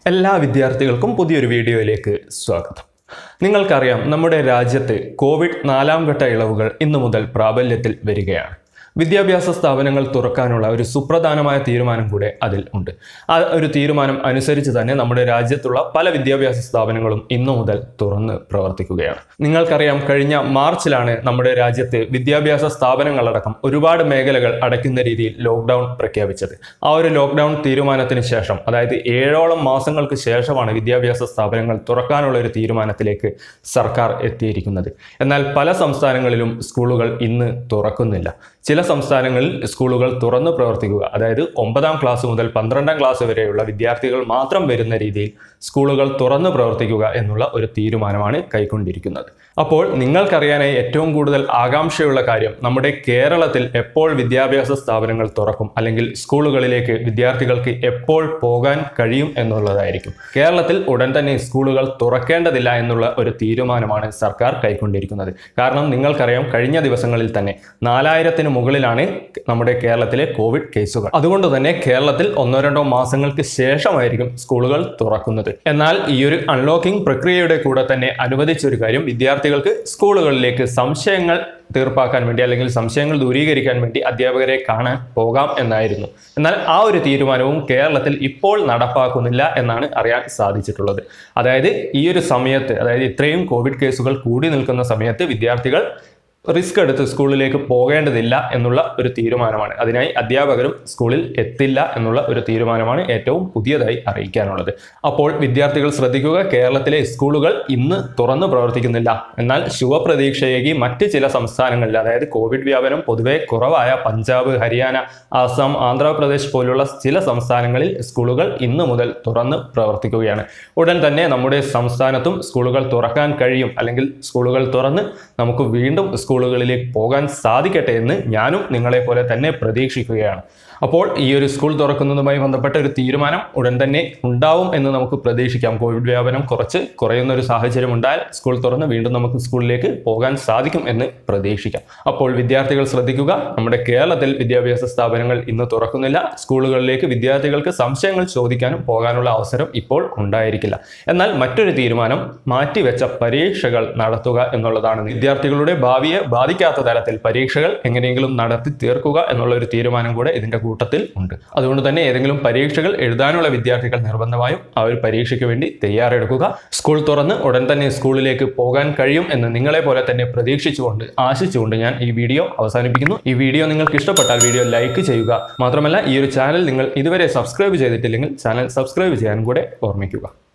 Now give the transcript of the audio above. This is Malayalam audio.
എല്ലാ വിദ്യാർത്ഥികൾക്കും പുതിയൊരു വീഡിയോയിലേക്ക് സ്വാഗതം നിങ്ങൾക്കറിയാം നമ്മുടെ രാജ്യത്ത് കോവിഡ് നാലാം ഘട്ട ഇളവുകൾ ഇന്നു മുതൽ പ്രാബല്യത്തിൽ വരികയാണ് വിദ്യാഭ്യാസ സ്ഥാപനങ്ങൾ തുറക്കാനുള്ള ഒരു സുപ്രധാനമായ തീരുമാനം കൂടെ അതിൽ ഉണ്ട് ആ ഒരു തീരുമാനം അനുസരിച്ച് തന്നെ നമ്മുടെ രാജ്യത്തുള്ള പല വിദ്യാഭ്യാസ സ്ഥാപനങ്ങളും ഇന്നു മുതൽ തുറന്ന് പ്രവർത്തിക്കുകയാണ് നിങ്ങൾക്കറിയാം കഴിഞ്ഞ മാർച്ചിലാണ് നമ്മുടെ രാജ്യത്ത് വിദ്യാഭ്യാസ സ്ഥാപനങ്ങളടക്കം ഒരുപാട് മേഖലകൾ അടയ്ക്കുന്ന രീതിയിൽ ലോക്ക്ഡൗൺ പ്രഖ്യാപിച്ചത് ആ ഒരു ലോക്ക്ഡൗൺ തീരുമാനത്തിന് ശേഷം അതായത് ഏഴോളം മാസങ്ങൾക്ക് ശേഷമാണ് വിദ്യാഭ്യാസ സ്ഥാപനങ്ങൾ തുറക്കാനുള്ള ഒരു തീരുമാനത്തിലേക്ക് സർക്കാർ എത്തിയിരിക്കുന്നത് എന്നാൽ പല സംസ്ഥാനങ്ങളിലും സ്കൂളുകൾ ഇന്ന് തുറക്കുന്നില്ല ചില സംസ്ഥാനങ്ങളിൽ സ്കൂളുകൾ തുറന്നു പ്രവർത്തിക്കുക അതായത് ഒമ്പതാം ക്ലാസ് മുതൽ പന്ത്രണ്ടാം ക്ലാസ് വരെയുള്ള വിദ്യാർത്ഥികൾ മാത്രം വരുന്ന രീതിയിൽ സ്കൂളുകൾ തുറന്നു പ്രവർത്തിക്കുക എന്നുള്ള ഒരു തീരുമാനമാണ് കൈക്കൊണ്ടിരിക്കുന്നത് അപ്പോൾ നിങ്ങൾക്കറിയാനായി ഏറ്റവും കൂടുതൽ ആകാംക്ഷയുള്ള കാര്യം നമ്മുടെ കേരളത്തിൽ എപ്പോൾ വിദ്യാഭ്യാസ സ്ഥാപനങ്ങൾ തുറക്കും അല്ലെങ്കിൽ സ്കൂളുകളിലേക്ക് വിദ്യാർത്ഥികൾക്ക് എപ്പോൾ പോകാൻ കഴിയും എന്നുള്ളതായിരിക്കും കേരളത്തിൽ ഉടൻ തന്നെ സ്കൂളുകൾ തുറക്കേണ്ടതില്ല എന്നുള്ള ഒരു തീരുമാനമാണ് സർക്കാർ കൈക്കൊണ്ടിരിക്കുന്നത് കാരണം നിങ്ങൾക്കറിയാം കഴിഞ്ഞ ദിവസങ്ങളിൽ തന്നെ നാലായിരത്തിന് മുകളിലാണ് നമ്മുടെ കേരളത്തിലെ കോവിഡ് കേസുകൾ അതുകൊണ്ട് തന്നെ കേരളത്തിൽ ഒന്നോ രണ്ടോ മാസങ്ങൾക്ക് ശേഷമായിരിക്കും സ്കൂളുകൾ തുറക്കുന്നത് എന്നാൽ ഈ ഒരു അൺലോക്കിംഗ് പ്രക്രിയയുടെ കൂടെ തന്നെ അനുവദിച്ച ഒരു കാര്യം വിദ്യാർത്ഥികൾക്ക് സ്കൂളുകളിലേക്ക് സംശയങ്ങൾ തീർപ്പാക്കാൻ വേണ്ടി അല്ലെങ്കിൽ സംശയങ്ങൾ ദൂരീകരിക്കാൻ വേണ്ടി അധ്യാപകരെ കാണാൻ പോകാം എന്നായിരുന്നു എന്നാൽ ആ ഒരു തീരുമാനവും കേരളത്തിൽ ഇപ്പോൾ നടപ്പാക്കുന്നില്ല എന്നാണ് അറിയാൻ സാധിച്ചിട്ടുള്ളത് അതായത് ഈ ഒരു സമയത്ത് അതായത് ഇത്രയും കോവിഡ് കേസുകൾ കൂടി നിൽക്കുന്ന സമയത്ത് വിദ്യാർത്ഥികൾ റിസ്ക് എടുത്ത് സ്കൂളിലേക്ക് പോകേണ്ടതില്ല എന്നുള്ള ഒരു തീരുമാനമാണ് അതിനായി അധ്യാപകരും സ്കൂളിൽ എത്തില്ല എന്നുള്ള ഒരു തീരുമാനമാണ് ഏറ്റവും പുതിയതായി അറിയിക്കാനുള്ളത് അപ്പോൾ വിദ്യാർത്ഥികൾ ശ്രദ്ധിക്കുക കേരളത്തിലെ സ്കൂളുകൾ ഇന്ന് തുറന്നു പ്രവർത്തിക്കുന്നില്ല എന്നാൽ ശുഭപ്രതീക്ഷയേകി മറ്റ് ചില സംസ്ഥാനങ്ങളിൽ അതായത് കോവിഡ് വ്യാപനം പൊതുവെ കുറവായ പഞ്ചാബ് ഹരിയാന ആസാം ആന്ധ്രാപ്രദേശ് പോലുള്ള ചില സംസ്ഥാനങ്ങളിൽ സ്കൂളുകൾ ഇന്ന് മുതൽ തുറന്ന് പ്രവർത്തിക്കുകയാണ് ഉടൻ തന്നെ നമ്മുടെ സംസ്ഥാനത്തും സ്കൂളുകൾ തുറക്കാൻ കഴിയും അല്ലെങ്കിൽ സ്കൂളുകൾ തുറന്ന് നമുക്ക് വീണ്ടും സ്കൂളുകളിലേക്ക് പോകാൻ സാധിക്കട്ടെ എന്ന് ഞാനും നിങ്ങളെ പോലെ തന്നെ പ്രതീക്ഷിക്കുകയാണ് അപ്പോൾ ഈ ഒരു സ്കൂൾ തുറക്കുന്നതുമായി ബന്ധപ്പെട്ട ഒരു തീരുമാനം ഉടൻ തന്നെ ഉണ്ടാവും എന്ന് നമുക്ക് പ്രതീക്ഷിക്കാം കോവിഡ് വ്യാപനം കുറച്ച് കുറയുന്ന ഒരു സാഹചര്യം ഉണ്ടായാൽ സ്കൂൾ തുറന്ന് വീണ്ടും നമുക്ക് സ്കൂളിലേക്ക് പോകാൻ സാധിക്കും എന്ന് പ്രതീക്ഷിക്കാം അപ്പോൾ വിദ്യാർത്ഥികൾ ശ്രദ്ധിക്കുക നമ്മുടെ കേരളത്തിൽ വിദ്യാഭ്യാസ സ്ഥാപനങ്ങൾ ഇന്ന് തുറക്കുന്നില്ല സ്കൂളുകളിലേക്ക് വിദ്യാർത്ഥികൾക്ക് സംശയങ്ങൾ ചോദിക്കാനും പോകാനുള്ള അവസരം ഇപ്പോൾ ഉണ്ടായിരിക്കില്ല എന്നാൽ മറ്റൊരു തീരുമാനം മാറ്റിവെച്ച പരീക്ഷകൾ നടത്തുക എന്നുള്ളതാണ് വിദ്യാർത്ഥികളുടെ ഭാവിയെ ബാധിക്കാത്ത തരത്തിൽ പരീക്ഷകൾ എങ്ങനെയെങ്കിലും നടത്തി തീർക്കുക എന്നുള്ള ഒരു തീരുമാനം കൂടെ ഇതിന്റെ കൂട്ടത്തിൽ ഉണ്ട് അതുകൊണ്ട് തന്നെ ഏതെങ്കിലും പരീക്ഷകൾ എഴുതാനുള്ള വിദ്യാർത്ഥികൾ നിർബന്ധമായും ആ ഒരു പരീക്ഷയ്ക്ക് വേണ്ടി തയ്യാറെടുക്കുക സ്കൂൾ തുറന്ന് ഉടൻ തന്നെ സ്കൂളിലേക്ക് പോകാൻ കഴിയും എന്ന് നിങ്ങളെ പോലെ തന്നെ പ്രതീക്ഷിച്ചുകൊണ്ട് ആശിച്ചുകൊണ്ട് ഞാൻ ഈ വീഡിയോ അവസാനിപ്പിക്കുന്നു ഈ വീഡിയോ നിങ്ങൾക്ക് ഇഷ്ടപ്പെട്ടാൽ വീഡിയോ ലൈക്ക് ചെയ്യുക മാത്രമല്ല ഈ ഒരു ചാനൽ നിങ്ങൾ ഇതുവരെ സബ്സ്ക്രൈബ് ചെയ്തിട്ടില്ലെങ്കിൽ ചാനൽ സബ്സ്ക്രൈബ് ചെയ്യാൻ കൂടെ ഓർമ്മിക്കുക